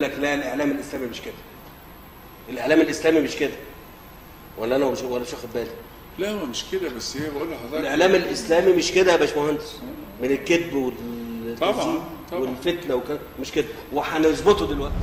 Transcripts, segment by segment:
لك لا الاعلام الاسلامي مش كده الاعلام الاسلامي مش كده ولا انا مش ولا مش واخد بالي لا هو مش كده بس هي بقول لحضرتك الاعلام الاسلامي مش كده يا باشمهندس من الكذب والتزييف طبعاً، طبعاً. والفتنه وكده مش كده وهنظبطه دلوقتي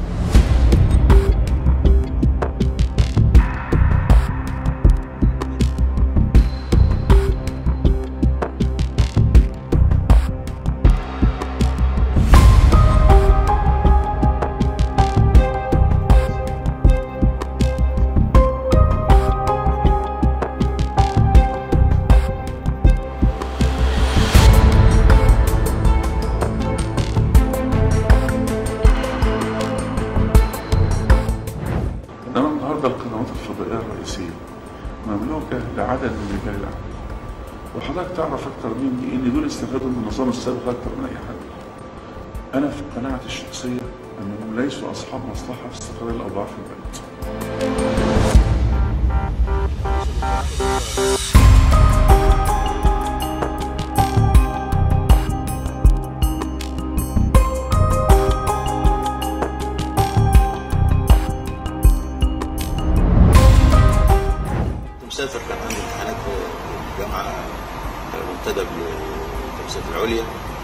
انما النهارده القنوات الفضائيه الرئيسيه مملوكه لعدد من رجال الاعمال وحضرتك تعرف اكتر مني ان دول استفادوا من النظام السابق اكتر من اي حد انا في قناعتي الشخصيه انهم ليسوا اصحاب مصلحه في استقرار الاوضاع في البلد كنت مسافر كان عندي امتحانات في الجامعة منتدب للدراسات العليا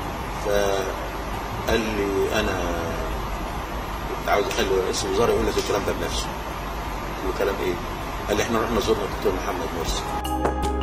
فقال لي أنا كنت عاوز قال له رئيس الوزراء يقول لك الكلام ده بنفسه قلت له كلام إيه؟ قال لي إحنا رحنا زرنا الدكتور محمد مرسي